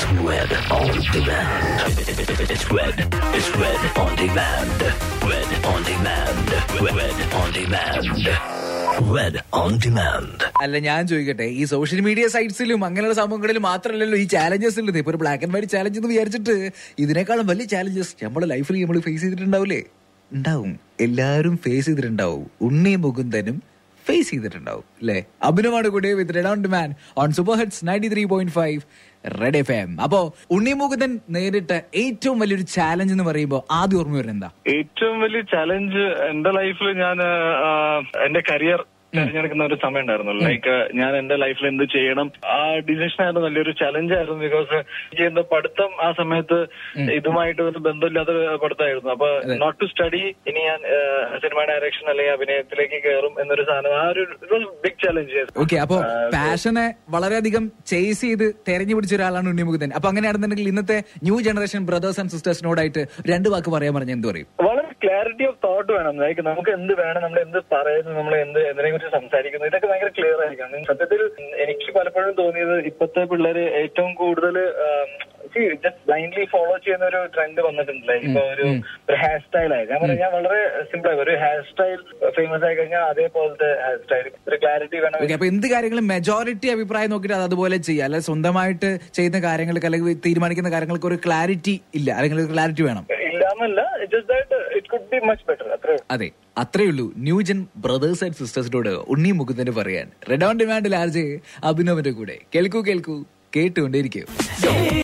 Red on demand. It's red. It's red on demand. Red on demand. Red on demand. Red on demand. അല്ല ഞാൻ ചോദിക്കട്ടെ ഈ social media സൈറ്റ്സിലും അങ്ങനെയുള്ള സംഭവങ്ങളിലും മാത്രമല്ലല്ലോ ഈ ചാലഞ്ചസ് ഉള്ളത് ഇപ്പൊ ഒരു ബ്ലാക്ക് ആൻഡ് വൈറ്റ് ചാലഞ്ച് എന്ന് വിചാരിച്ചിട്ട് ഇതിനേക്കാളും വലിയ ചാലഞ്ചസ് നമ്മുടെ ലൈഫിൽ നമ്മൾ ഫേസ് ചെയ്തിട്ടുണ്ടാവില്ലേ ഉണ്ടാവും എല്ലാവരും ഫേസ് ചെയ്തിട്ടുണ്ടാവും ഉണ്ണി മുകുന്ദനും ഫേസ് ചെയ്തിട്ടുണ്ടാവും അല്ലേ അഭിനവാണ് കൂടെ with red on demand on super heads ninety three point five red F M അപ്പോ ഉണ്ണി മുകുന്ദൻ നേരിട്ട ഏറ്റവും വലിയൊരു ചാലഞ്ച് എന്ന് പറയുമ്പോൾ ആദ്യം ഓർമ്മ വരുന്നത് എന്താ ഏറ്റവും വലിയ ചലഞ്ച് എന്റെ ലൈഫിൽ ഞാൻ ആ, എന്റെ കരിയർ തിരഞ്ഞെടുക്കുന്ന ഒരു സമയം ഉണ്ടായിരുന്നു ലൈക്ക് ഞാൻ എന്റെ ലൈഫിൽ എന്ത് ചെയ്യണം ആ ഡിസിഷൻ ആയിരുന്നു വലിയൊരു ചലഞ്ച് ആയിരുന്നു ബിക്കോസ് എനിക്ക് എന്താ പഠിത്തം ആ സമയത്ത് ഇതുമായിട്ട് ഒരു ബന്ധമില്ലാത്ത പഠിത്തമായിരുന്നു അപ്പൊ നോട്ട് ടു സ്റ്റഡി ഇനി ഞാൻ സിനിമ ഡയറക്ഷൻ അല്ലെങ്കിൽ അഭിനയത്തിലേക്ക് കയറും എന്നൊരു സാധനം ആ ഒരു ബിഗ് ചലഞ്ച് ഓക്കെ അപ്പോ പാഷനെ വളരെയധികം ചേസ് ചെയ്ത് തെരഞ്ഞു പിടിച്ച ഒരാളാണ് ഉണ്ണി മുകുന്ദൻ അപ്പൊ അങ്ങനെയാണെന്നുണ്ടെങ്കിൽ ഇന്നത്തെ ന്യൂ ജനറേഷൻ ബ്രദേഴ്സ് ആൻഡ് സിസ്റ്റേഴ്സിനോടായിട്ട് രണ്ട് വാക്ക് പറയാൻ പറഞ്ഞ എന്ത് പറയും വളരെ ക്ലാരിറ്റി ഓഫ് തോട്ട് വേണം ലൈക്ക് നമുക്ക് എന്ത് വേണം നമ്മൾ എന്ത് പറയുന്നു നമ്മൾ എന്ത് എന്തിനെ കുറിച്ച് സംസാരിക്കുന്നു ഇതൊക്കെ ഭയങ്കര ക്ലിയർ ആയിരിക്കണം സത്യത്തിൽ എനിക്ക് പലപ്പോഴും തോന്നിയത് ഇപ്പോഴത്തെ പിള്ളേര് ഏറ്റവും കൂടുതൽ ജസ്റ്റ് ബ്ലൈൻഡ്ലി ഫോളോ ചെയ്യുന്ന ഒരു ട്രെൻഡ് വന്നിട്ടുണ്ട് ഇപ്പൊ ഒരു ഒരു ഹെയർ സ്റ്റൈൽ ആയി ഞാൻ പറയാം ഞാൻ വളരെ സിമ്പിൾ ആയി ഒരു ഹെയർ സ്റ്റൈൽ ഫേമസ് ആയി കഴിഞ്ഞാൽ അതേപോലത്തെ ഹെയർ സ്റ്റൈൽ ഒരു ക്ലാരിറ്റി വേണം ഓക്കെ അപ്പൊ എന്ത് കാര്യങ്ങളും മെജോറിറ്റി അഭിപ്രായം നോക്കിയിട്ട് അത് അതുപോലെ ചെയ്യുക അല്ലെ സ്വന്തമായിട്ട് ചെയ്യുന്ന കാര്യങ്ങൾക്ക് അല്ലെങ്കിൽ തീരുമാനിക്കുന്ന കാര്യങ്ങൾക്ക് ഒരു ക്ലാരിറ്റി ഇല്ല അല്ലെങ്കിൽ ഒരു ക്ലാരിറ്റി വേണം ഇല്ലാന്നല്ല just that it could be much better അത്രേ അതെ അത്രേ ഉള്ളൂ ന്യൂജൻ ബ്രദേഴ്സ് ആൻഡ് സിസ്റ്റേഴ്സിനോട് ഉണ്ണി മുകുന്ദന് പറയാൻ റെഡ് ഓൺ ഡിമാൻഡിൽ ആർജെ അഭിനവന്റെ കൂടെ കേൾക്കൂ കേൾക്കൂ കേട്ടുകൊണ്ടേയിരിക്കും